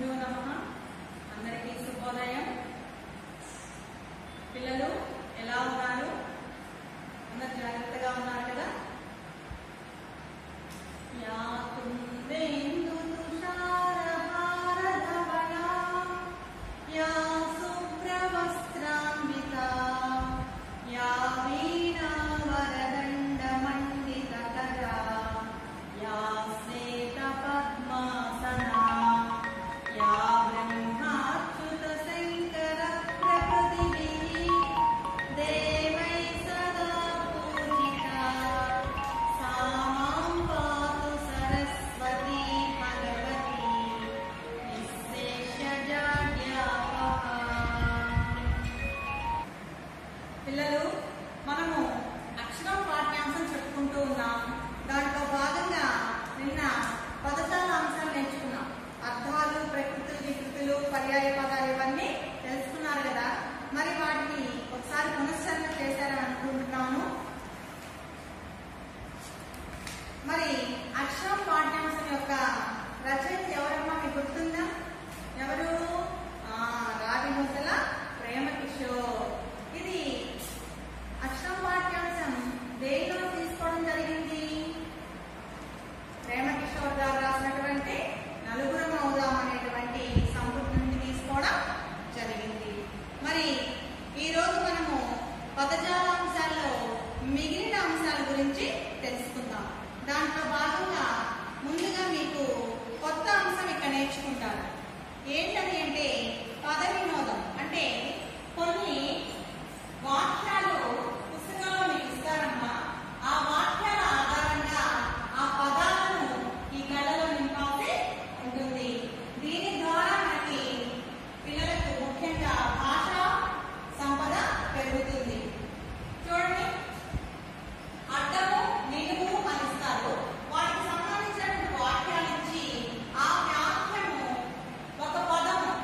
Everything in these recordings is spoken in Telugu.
గురుభ్యో నమ అందరికీ శుభోదయం పిల్లలు ఎలా ఉన్నారు అందరు జాగ్రత్తగా ఉన్నారు కదా యా కుందేందు తుషారహారధవళా, యా శుభ్రవస్త్రాన్వితా, యా వీణావరదండమండితకరా, యా శ్వేతపద్మాసనా, యా బ్రహ్మాచ్యుతశంకరప్రకృతిభిः దేవై సదా పూజితా सा मां पातु सरस्वती भगवती निःशेषजाड्यापहा పిల్లలు మనము అక్షరం పాఠ్యాంశం చెప్పుకుంటూ ఉన్నాం దాంట్లో భాగంగా నిన్న పదజాల అంశాలు నేర్చుకున్నాం అర్థాలు ప్రకృతులు వికృతులు పర్యాయ పదాలు ఇవన్నీ తెలుసుకున్నారు కదా మరి వాటిని ఒకసారి పునశ్చరణ చేశారని అనుకుంటున్నాను మరి అక్షరం పాఠ్యాంశం యొక్క రచయిత ఎవరమ్మా మీకు గుర్తుందా ఎవరు ఆ, రావిముసల ప్రేమ కిషోర్ ఇది అక్షరం పాఠ్యాంశం దేనిలో తీసుకోవడం జరిగింది ప్రేమ కిషోర్ గారు రాసినటువంటి నలుగురం అవుదాం అనేటువంటి సంపుటి నుండి తీసుకోవడం జరిగింది మరి ఈ రోజు మనము పదజాల అంశాల్లో మిగిలిన అంశాల గురించి తెలుసుకుందాం దాంట్లో భాగంగా ముందుగా మీకు కొత్త అంశం ఇక్కడ నేర్చుకుంటారు ఏంటది అంటే పద వినోదం అంటే కొన్ని వాక్యాలు పుస్తకంలో మీకు ఇస్తారమ్మా ఆ వాక్యాల ఆధారంగా ఆ పదాలను ఈ కళలో నింపాల్సి ఉంటుంది దీని ద్వారా మనకి పిల్లలకు ముఖ్యంగా భాషా సంపద పెరుగుతుంది చూడండి అడ్డము నిలువు అని ఇస్తారు వాటికి సంబంధించినటువంటి వాక్యాలు ఇచ్చి ఆ వాక్యము ఒక పదము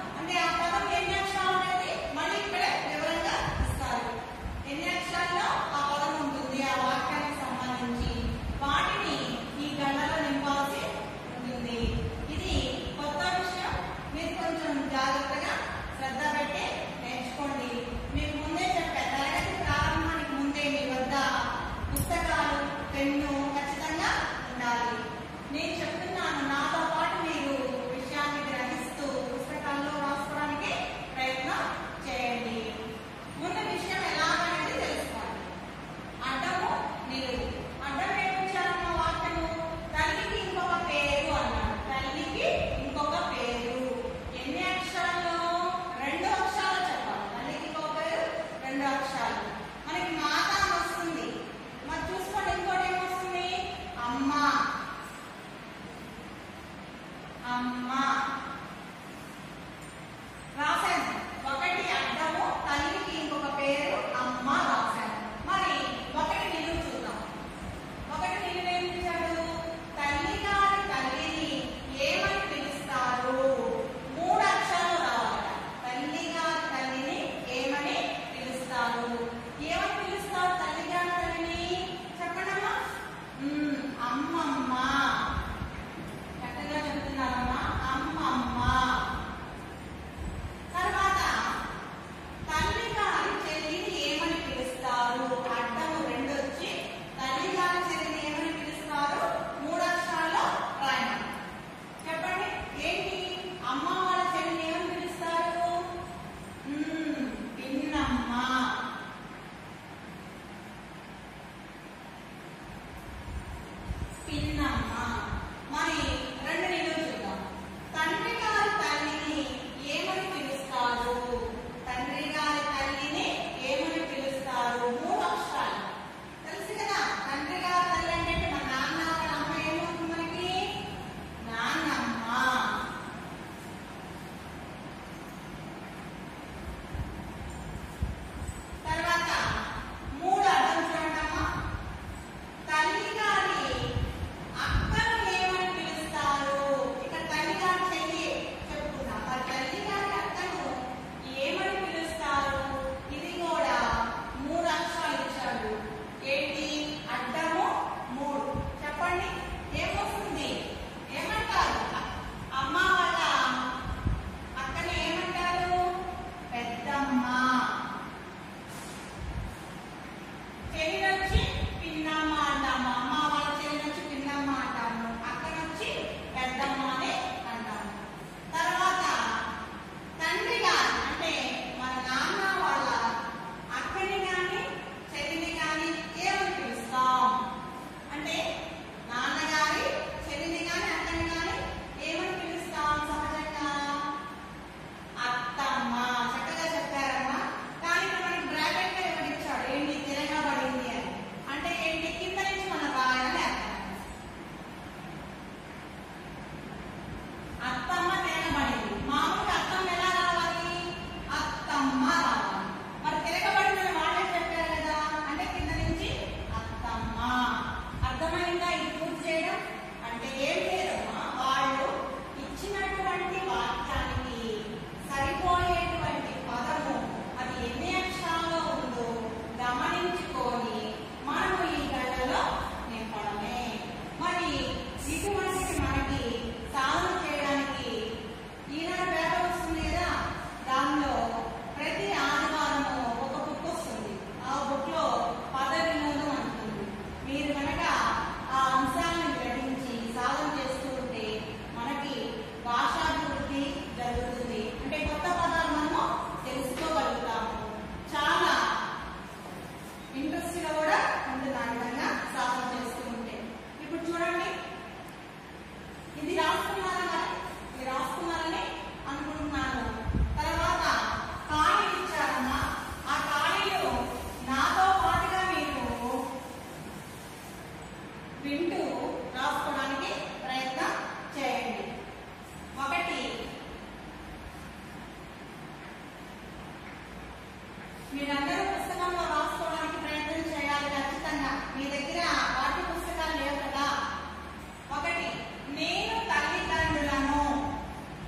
ఇది రాసుకున్నారా మరి ఇది రాసుకున్నారని అనుకుంటున్నాను తర్వాత ఖాళీ ఇచ్చారమ్మా ఆ ఖాళీలు నాతో పాటుగా మీరు వింటూ రాసుకోవడానికి ప్రయత్నం చేయండి ఒకటి మీరందరూ పుస్తకంలో రాసుకోవడానికి ప్రయత్నం చేయాలి ఖచ్చితంగా మీ దగ్గర పాఠ్య పుస్తకాలు లేవు కదా ఒకటి నేను తల్లిదండ్రులను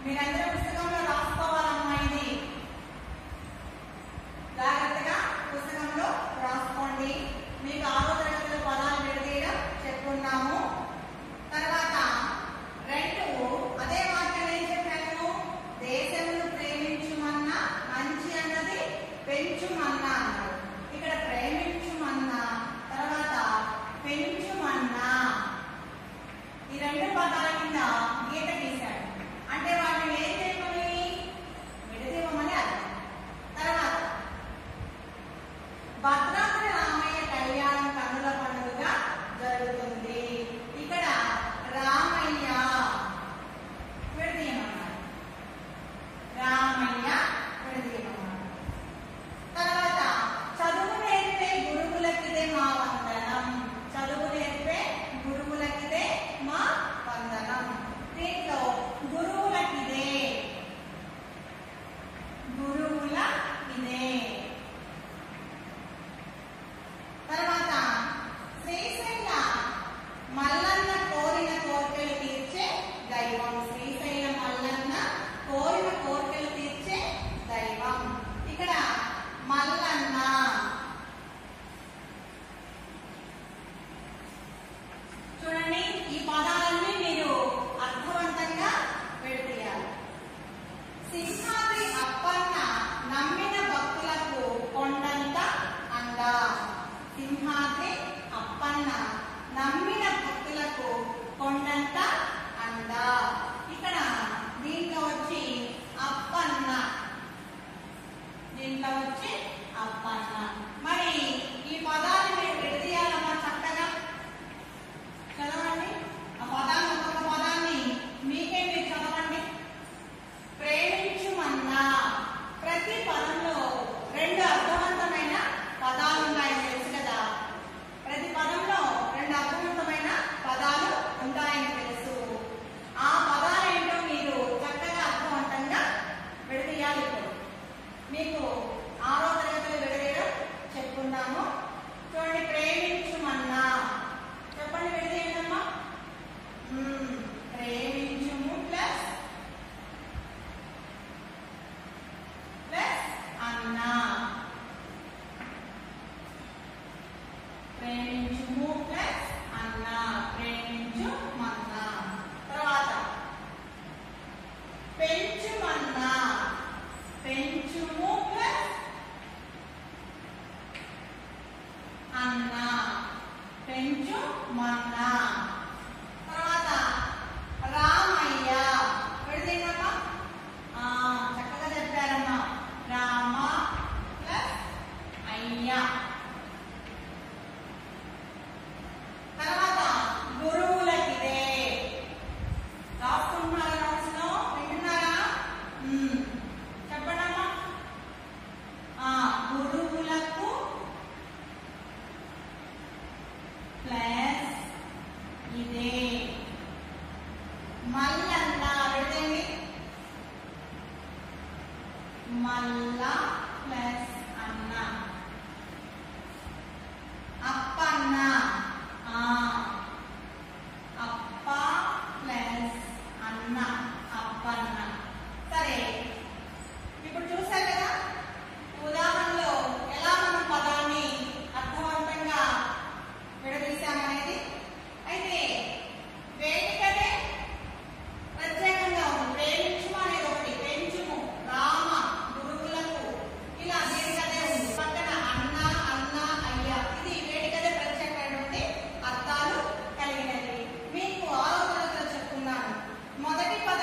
మీరందరూ పుస్తకంలో రాసుకోవాలమ్మా ఇది జాగ్రత్తగా పుస్తకంలో రాసుకోండి మీకు ఆరో తరగతిలో పదాలు విడదీయడం చెప్పుకున్నాము తర్వాత రెండు అదే వాక్యం ఏం చెప్పాను దేశమును ప్రేమించుమన్నా మంచి అన్నది పెంచుమన్నా అన్నారు ఇక్కడ ప్రేమించుమన్నా తర్వాత పెంచుమన్నా ఈ రెండు పదాల కింద గీత గీశాడు అంటే వాటిని ఏం చేయమని విడదీయమని అర్థం తర్వాత భద్రాద్రి రామయ్య కళ్యాణం కన్నుల పండుగగా జరుగుతుంది ఇక్కడ రామయ్య విడదీయమన్నారు రామయ్య విడదీయమన్నారు తర్వాత చదువు నేర్పే గురువులకిదే మా వందనం చదువు నేర్పే గురువులకిదే మా వందనం దీంట్లో గురువులకిదే గురువుల ఇదే తర్వాత శ్రీశైల మల్లన్న కోరిన కోరికలు తీర్చే దైవం శ్రీశైల మల్లన్న కోరిన కోరికలు తీర్చే దైవం ఇక్కడ మల్లన్న చూడండి ఈ పదాలన్నీ మీరు అర్థవంతంగా విడతీయాలి సింహాద్రి అప్పన్న నమ్మిన భక్తులకు కొండంత అండ సింహాద్రి అప్పన్న నమ్మిన భక్తులకు కొండంత అండ ఇక్కడ దీంట్లో వచ్చి అప్పన్న దీంట్లో వచ్చి అప్పన్న మరి ఈ పదాలు మీరు విడదీయాలమ్మా చక్కగా చదవండి ఆ పదాన్ని ఒక్కొక్క పదాన్ని మీకే మీరు చదవండి ప్రేమించుమన్నా ప్రతి పదంలో రెండు అర్థవంతమైన పదాలు ఉన్నాయని తెలుసు కదా ప్రతి పదంలో రెండు అర్థవంతమైన పదాలు ఉంటాయని తెలుసు ఆ పదాలు ఏంటో మీరు చక్కగా అర్థవంతంగా విడదీయాలి ఇప్పుడు మీకు ఆరో తరగతిలో విడదీయడం చెప్పుకున్నాము చూడండి ప్రేమించుమన్నా చెప్పండి విడదీయండమ్మా మ్మ్. ప్రేమించుము ప్లస్ ప్లస్ అన్న ప్రేమించుము ప్లస్ అన్న ప్రేమించు మన్న తర్వాత పెంచుమన్న పెంచుము ప్లస్ అన్న పెంచు మన్న తర్వాత రామయ్య విడదీయమ్మా ఆ, చక్కగా చెప్పారమ్మా రామ ప్లస్ అయ్య తర్వాత గురువులకిదే రాసుకుంటున్నారా notes లో వింటున్నారా మ్మ్. చెప్పండమ్మా ఆ, గురువులకు ప్లస్ ఇదే మల్లన్న విడదండి మల్ల ప్లస్ అన్న అప్పన్న ఆ అప్ప ప్లస్ అన్న అప్పన్న సరే ఇప్పుడు చూసారు కదా ఉదాహరణలో ఎలా మనం పదాన్ని అర్థవంతంగా విడదీశామనేది అయితే వేటికదే ప్రత్యేకంగా ఉంది ప్రేమించుము అనేది ఒకటి పెంచుము రామ గురువులకు ఇలా వేటికదే ఉంది పక్కన అన్న అన్న అయ్య ఇది వేటికదే ప్రత్యేకమైనటువంటి అర్థాలు కలిగినది మీకు ఆరో తరగతిలో చెప్పుకున్నాను మొదటి పదం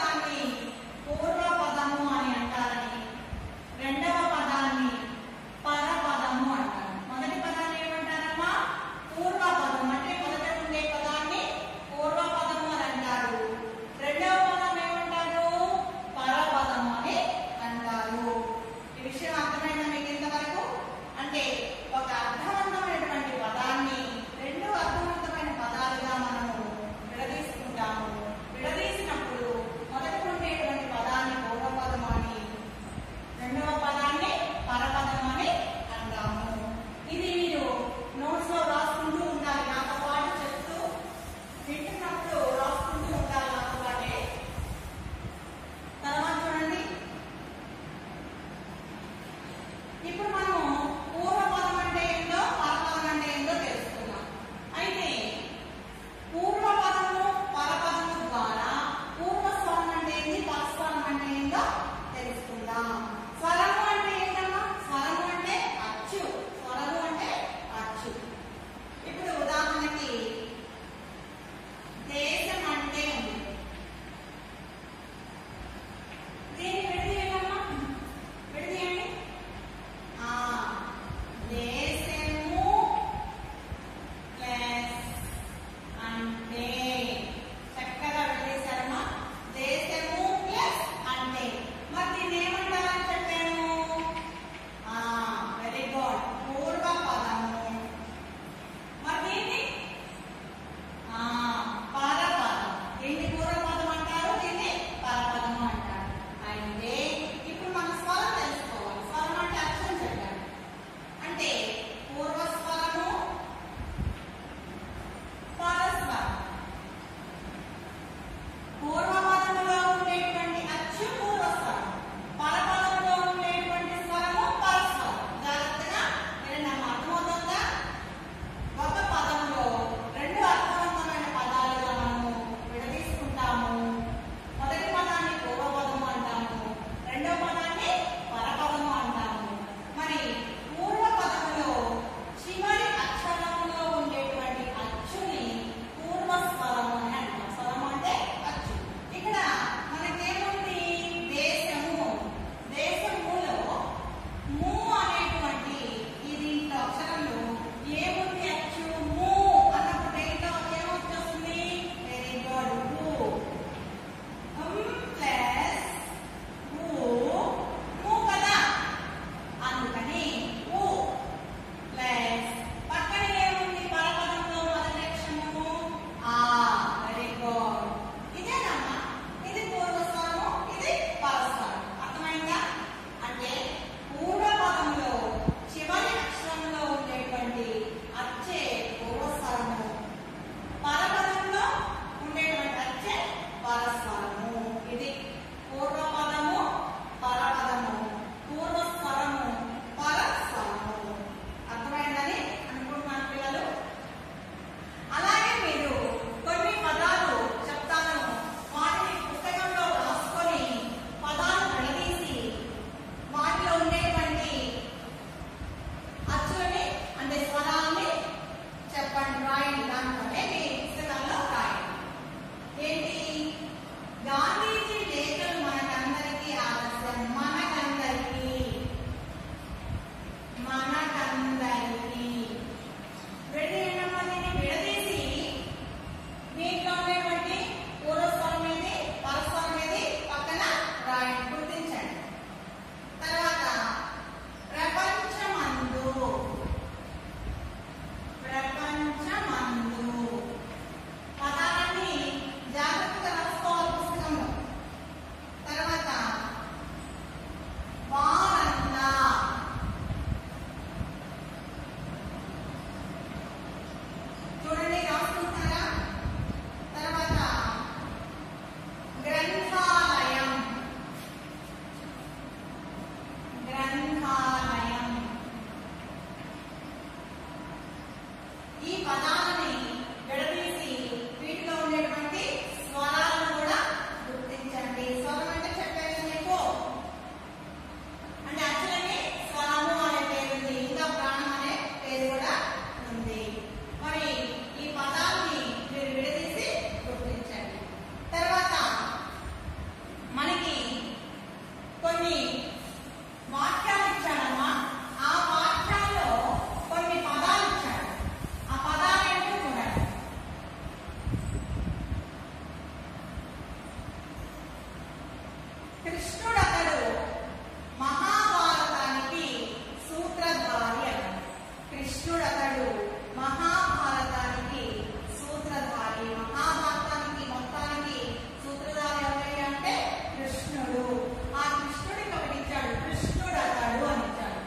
కృష్ణుడు అతడు మహాభారతానికి సూత్రధారి అన్నాడు కృష్ణుడు అతడు మహాభారతానికి సూత్రధారి మహాభారతానికి మొత్తానికి సూత్రధారి ఎవరి అంటే కృష్ణుడు ఆ కృష్ణుడికి ఒకటి ఇచ్చాడు కృష్ణుడు అతడు అని ఇచ్చాడు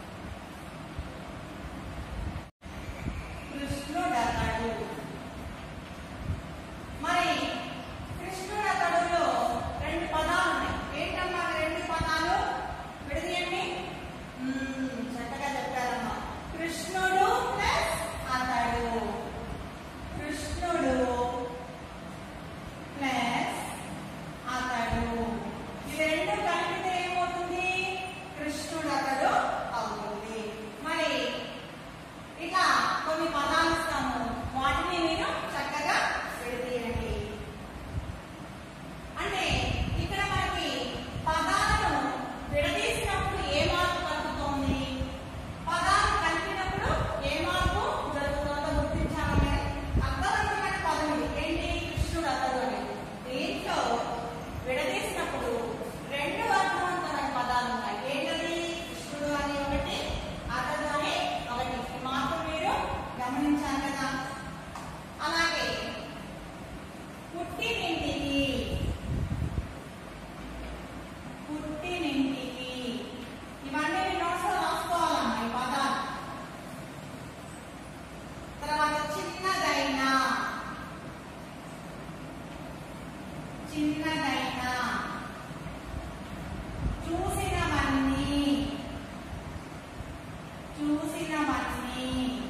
కృష్ణుడు అతడు మరి కృష్ణుడు అతడులో రెండు పదాలు ఉన్నాయి ఏంటమ్మా అవి రెండు పదాలు విడదీయండి మ్మ్, చక్కగా చెప్పారమ్మా కృష్ణుడు ప్లస్ అతడు కృష్ణుడు ప్లస్ అతడు ఇవి రెండు కలిపితే ఏమవుతుంది కృష్ణుడు అతడు అవుతుంది మరి ఇక కొన్ని పదాలు ఇస్తాము వాటిని మీరు చక్కగా విడదీయండి అంటే ఇక్కడ మనకి పదాలను విడదీసినప్పుడు ఏ మార్పు కలుగుతోంది పదాలు కలిపినప్పుడు ఏ మార్పు జరుగుతుందో గుర్తించాలని అర్థవంతమైన పదం ఇది ఏంటి కృష్ణుడు అతడు అని దీంట్లో విడదీసినప్పుడు రెండు అర్థవంతమైన పదాలు ఉన్నాయి ఏంటది కృష్ణుడు అని ఒకటి అతడు అని ఒకటి ఈ మార్పు మీరు గమనించాలి కదా అలాగే పుట్టినింటికి పుట్టినింటికి ఇవన్నీ మీ నోట్స్ లో రాసుకోవాలమ్మా ఈ పదాలు తర్వాత చిన్నదైనా చిన్నదైనా చూసినవన్నీ చూసినవన్నీ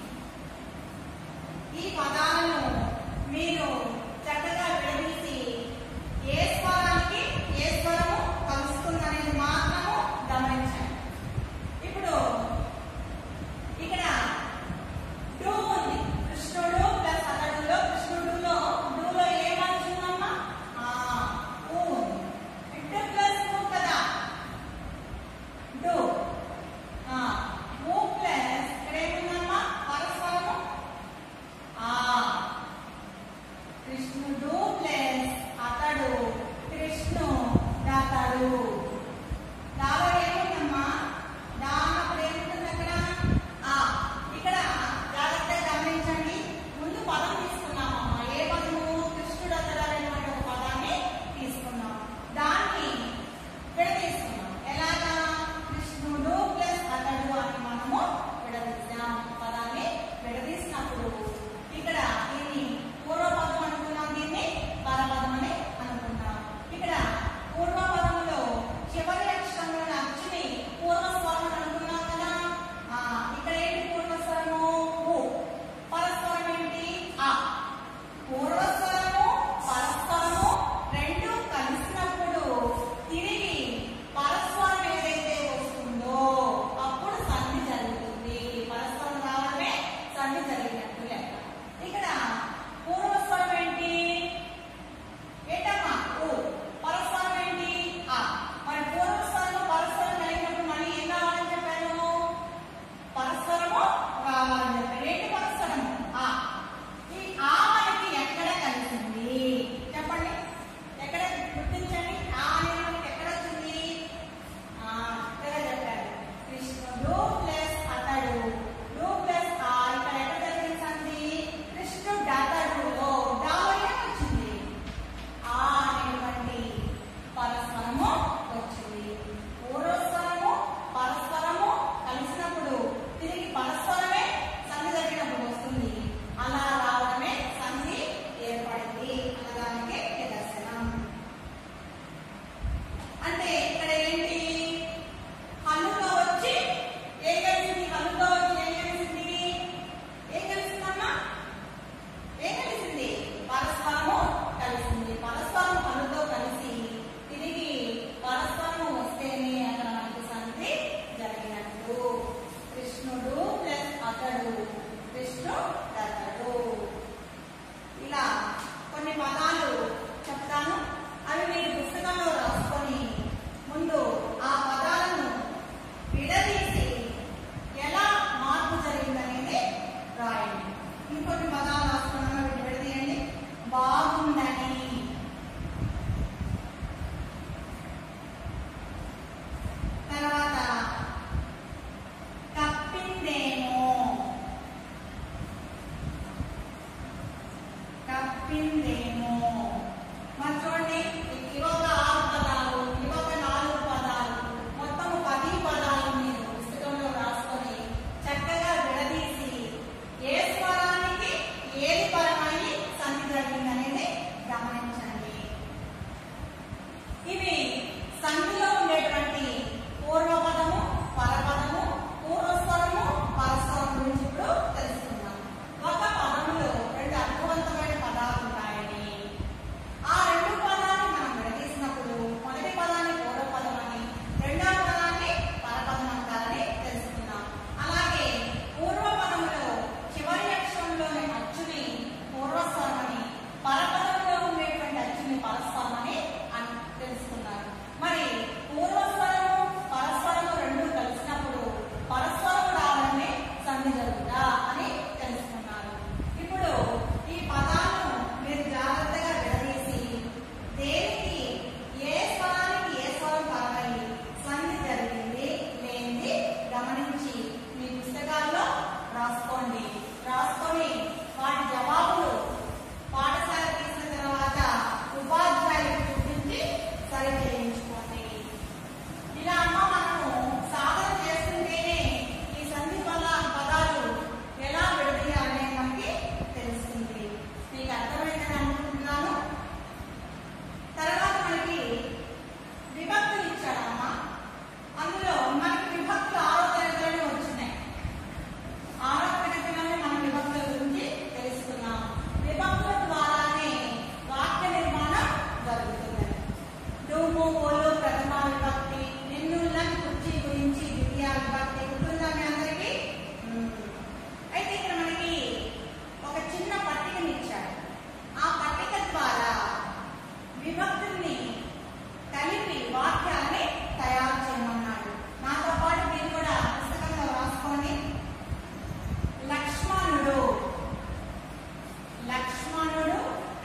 ఈ పదాలను మీరు చక్కగా విడదీసి ఏ స్వరానికి ఏ స్వరము కలుస్తుందనేది మాత్రము గమనించండి ఇప్పుడు ఇక్కడ డూ ఉంది కృష్ణుడు ప్లస్ అతడులో కృష్ణుడులో డూలో ఏమనుకుందమ్మా ఊ ఉంది ఇటు ప్లస్ ఊ కదా డూ ఊ ప్లస్ ఇక్కడ ఏముందమ్మా పరస్పరము ఆ కృష్ణుడు ప్లస్ అతడు కృష్ణు దాతడు దాలో ఏముందమ్మా దా అన్నప్పుడు ఏముంటుంది అక్కడ ఆ ఇక్కడ జాగ్రత్తగా గమనించండి ముందు పదం తీసుకున్నామమ్మా ఏ పదము కృష్ణుడు అతడు అనేటువంటి ఒక పదాన్ని తీసుకున్నాం దాన్ని విడదీసుకున్నాం ఎలాగా కృష్ణుడు ప్లస్ అతడు అని మనము విడదీసాం పదాన్ని విడదీసినప్పుడు ఇక్కడ దీన్ని పూర్వపదం అనుకున్నాం దీన్ని పరపదం అని అనుకున్నాం ఇక్కడ పూర్వపదంలో రూము ఓలు ప్రథమ విభక్తి నిన్నుళ్ళని కుర్చీ గురించి ద్వితీయ విభక్తి గుర్తుందా మీ అందరికీ మ్మ్. అయితే ఇక్కడ మనకి ఒక చిన్న పట్టికని ఇచ్చాడు ఆ పట్టిక ద్వారా విభక్తుల్ని కలిపి వాక్యాన్ని తయారు చేయమన్నాడు నాతో పాటు మీరు కూడా పుస్తకంలో రాసుకోండి లక్ష్మణుడు లక్ష్మణుడు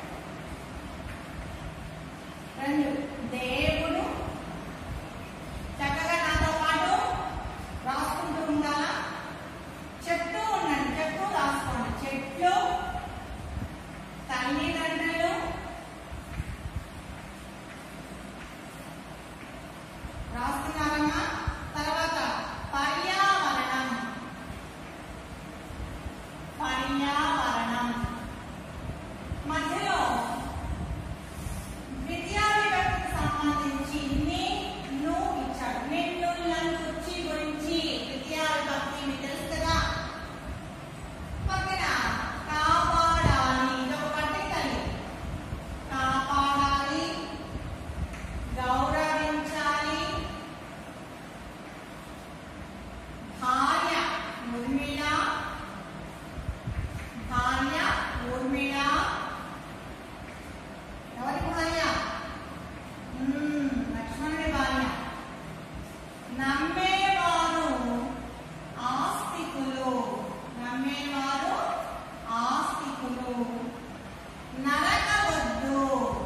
రెండు దేవుడు చక్కగా నాతో పాటు రాసుకుంటూ ఉండాలా చెప్తూ ఉండండి చెప్తూ రాసుకోండి చెట్లు తల్లిదండ్రులు రాస్తున్నారమ్మా తర్వాత పర్యావరణం పర్యావరణం మధ్యలో విద్యా విభక్తికి సంబంధించి ని ను ఇచ్చాడు నిన్ను నన్ను కుర్చీ గురించి విద్యా విభక్తి మీకు తెలుసు కదా పక్కన కాపాడాలి ఇదొక పట్టికలి కాపాడాలి గౌరవించాలి భార్య ఉర్మిళ భార్య ఊర్మిళ ఎవరి భార్య మ్మ్, లక్ష్మణుడి భార్య నమ్మేవారు ఆస్తికులు నమ్మేవారు ఆస్తికులు నరకవద్దు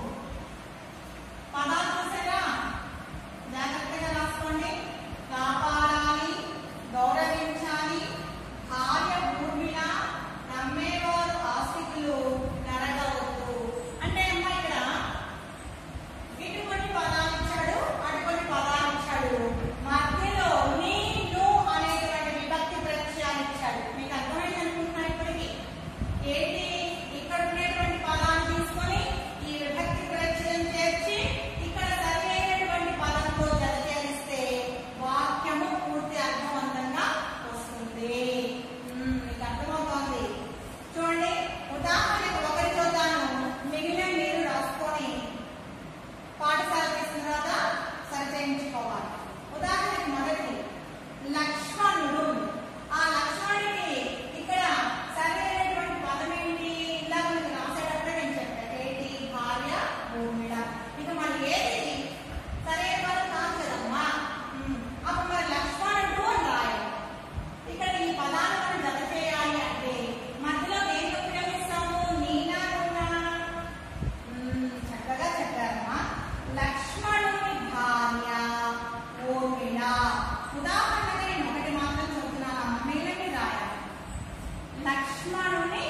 పదాలు చూసారా జాగ్రత్తగా రాసుకోండి కాపాడాలి గౌరవించాలి భార్య భూమిల నమ్మేవారు ఆస్తికులు నరగవద్దు అంటే అమ్మా ఇక్కడ ఇటు కొన్ని పదాలు ఇచ్చాడు అటు కొన్ని పదాలు ఇచ్చాడు మధ్యలో నీ ను అనేటువంటి విభక్తి ప్రత్యయాలు ఇచ్చాడు మీకు అర్థమైంది అనుకుంటున్నాను ఇప్పటికి ఏంటి ఇక్కడ ఉన్నటువంటి పదాన్ని తీసుకొని ఈ విభక్తి ప్రత్యయం చేర్చి ఇక్కడ సరి అయినటువంటి పదంతో జత చేరిస్తే వాక్యము పూర్తి అర్థవంతంగా వస్తుంది మ్మ్, మీకు అర్థమవుతోంది చూడండి ఉదాహరణకు ఒకరి చూద్దాను మిగిలిన మీరు రాసుకొని పాఠశాల చేసిన తర్వాత సరి చేయించుకోవాలి ఉదాహరణకి మొదటి లక్ష్మణుడు ఆ లక్ష్మణుడికి ఇక్కడ సరైనటువంటి పదం ఏంటి ఇలా మనకి రాసేటప్పుడే నేను చెప్పాను ఏంటి భార్య ఊర్మిళ ఇక మరి ఏది సరైన పదం కాదు కదమ్మా ఉమ్, అప్పుడు మరి లక్ష్మణుడు అని రాయాలి ఇక్కడ ఈ పదాలు మనం జత చేయాలి అంటే మధ్యలో దేన్ని ఉపయోగిస్తాము నీనా నున్నా మ్మ్, చక్కగా చెప్పారమ్మా లక్ష్మణుని భార్య ఊర్మిళ ఉదాహరణగా నేను ఒకటి మాత్రం చెబుతున్నాను మిగిలినవి రాయాలి లక్ష్మణుని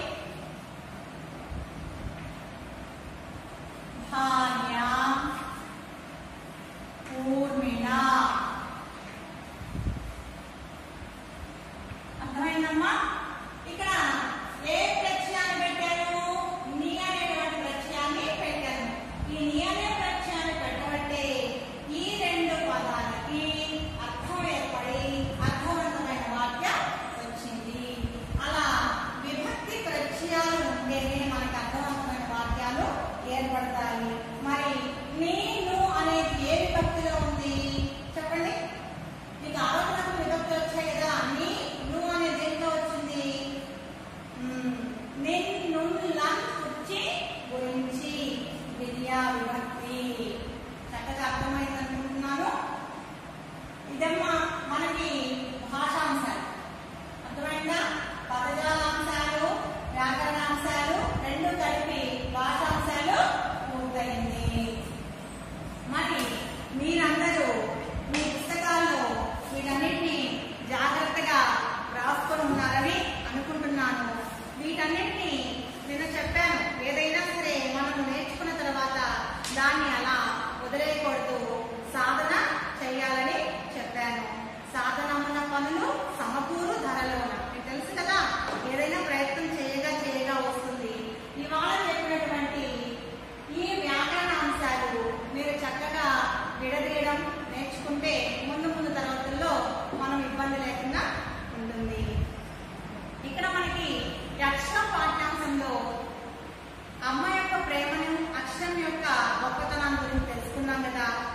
భార్య ఊర్మిళ అర్థమైందమ్మా ఇక్కడ ఏ ప్రత్యయాన్ని పెట్టాను నీ అనేటువంటి ప్రత్యయాన్ని పెట్టాను ఈ నీ అనే ప్రత్యయాన్ని పెట్టబట్టే ఈ రెండు పదాలకి అర్థం ఏర్పడి అర్థవంతమైన వాక్యం వచ్చింది అలా విభక్తి ప్రత్యయాలు ఉంటేనే మనకి అర్థవంతమైన వాక్యాలు ఏర్పడతాయి మరి నేను అనేది ఏ విభక్తిలో ఉంది చెప్పండి మీకు ఆలోచనకు విభక్తి వచ్చాయి కదా నీ నువ్వు అనే దేంట్లో వచ్చింది మ్మ్. నిన్ను లన్ కుర్చీ గురించి విద్యా విభక్తి చక్కగా అర్థమైంది అనుకుంటున్నాను ఇదమ్మా మనకి భాషాంశాలు అర్థమైందా పదజాలాంశాలు వ్యాకరణాంశాలు రెండు కలిపి భాషాంశాలు పూర్తయింది మరి మీరందరూ మీ పుస్తకాల్లో వీటన్నిటిని జాగ్రత్తగా రాసుకొని ఉన్నారని అనుకుంటున్నాను వీటన్నిటిని నేను చెప్పాను ఏదైనా సరే మనం నేర్చుకున్న తర్వాత దాన్ని అలా వదిలేయకూడదు సాధన చేయాలని చెప్పాను సాధనమున్న పనులు సమకూరు ధరలోన మీకు తెలుసు కదా ఏదైనా ప్రయత్నం చేయగా చేయగా వస్తుంది ఇవాళ చెప్పినటువంటి ఈ వ్యాకరణ అంశాలు మీరు చక్కగా విడదీయడం నేర్చుకుంటే ముందు ముందు తరగతుల్లో మనం ఇబ్బంది లేకుండా ఉంటుంది ఇక్కడ మనకి అక్షరం పాఠ్యాంశంలో అమ్మ యొక్క ప్రేమను అక్షరం యొక్క గొప్పతనం గురించి తెలుసుకున్నాం కదా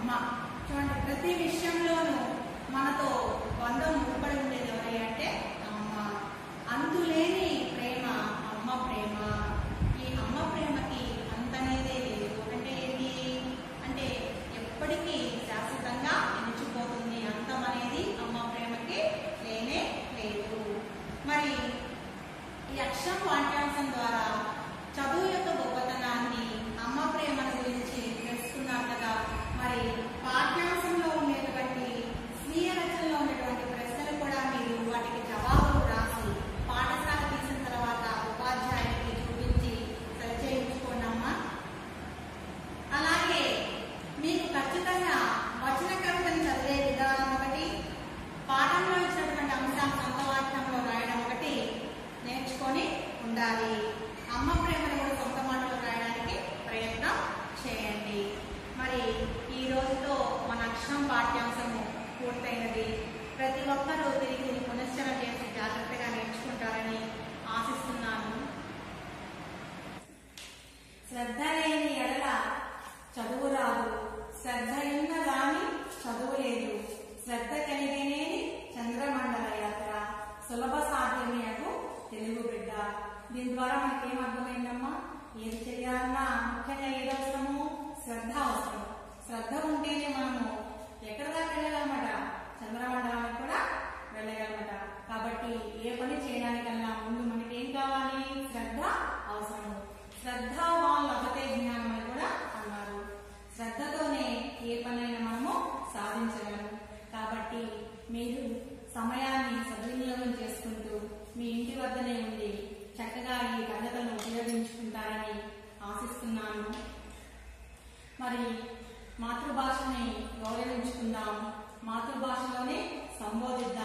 అమ్మ చూడండి ప్రతి విషయంలోనూ మనతో బంధం ముడిపడి ఉండేది ఎవరి అంటే అమ్మ అంతులేని ప్రేమ అమ్మ ప్రేమ ఈ అమ్మ ప్రేమకి అంతనేదే లేదు అంటే ఏంటి అంటే ఎప్పటికీ శాశ్వతంగా నిలిచిపోతుంది అంతం అనేది అమ్మ ప్రేమకి లేనే లేదు మరి ఈ అక్షరం పాఠ్యాంశం ద్వారా చదువు యొక్క గొప్పతనాన్ని అమ్మ ప్రేమను గురించి తెలుసుకున్నట్లుగా మరి పాఠ్యాంశంలో ఉండేటువంటి స్వీయ రచనలో ఉండేటువంటి ప్రశ్నలు కూడా మీరు వాటికి జవాబులు రాసి పాఠశాల తీసిన తర్వాత ఉపాధ్యాయునికి చూపించి సరిచేయించుకోండి అమ్మా అలాగే మీకు ఖచ్చితంగా వచన కవితను చదివే విధానం ఒకటి పాఠంలో ఇచ్చినటువంటి అంశాలు సొంత వాక్యంలో రాయడం ఒకటి నేర్చుకొని ఉండాలి అమ్మ ప్రేమను కూడా సొంత మాటలో రాయడానికి ప్రయత్నం చేయండి మరి ఈ రోజుతో మన అక్షరం పాఠ్యాంశము పూర్తయినది ప్రతి ఒక్కరూ తిరిగి దీన్ని పునశ్చరణ చేసి జాగ్రత్తగా నేర్చుకుంటారని ఆశిస్తున్నాను శ్రద్ధ లేని ఎడల చదువు రాదు శ్రద్ధ ఉన్న గాని చదువు లేదు శ్రద్ధ కలిగినేని చంద్రమండల యాత్ర సులభ సాధ్యమేకు తెలుగు బిడ్డ దీని ద్వారా మనకేం అర్థమైందమ్మా ఏది చేయాలన్నా ముఖ్యంగా ఏది అవసరము శ్రద్ధ అవసరం శ్రద్ధ ఉంటేనే మనము ఎక్కడ దాకా వెళ్ళగలమట చంద్రమండలానికి కూడా వెళ్ళగలమట కాబట్టి ఏ పని చేయడానికన్నా ముందు మనకి ఏం కావాలి శ్రద్ధ అవసరము శ్రద్ధావాన్ లభతే జ్ఞానం అని కూడా అన్నారు శ్రద్ధతోనే ఏ పనైనా మనము సాధించగలము కాబట్టి మీరు సమయాన్ని సద్వినియోగం చేసుకుంటూ మీ ఇంటి వద్దనే ఉండి చక్కగా ఈ పద్ధతులను ఉపయోగించుకుంటారని ఆశిస్తున్నాను మరి మాతృభాషని గౌరవించుకుందాం మాతృభాషలోనే సంబోధిద్దాం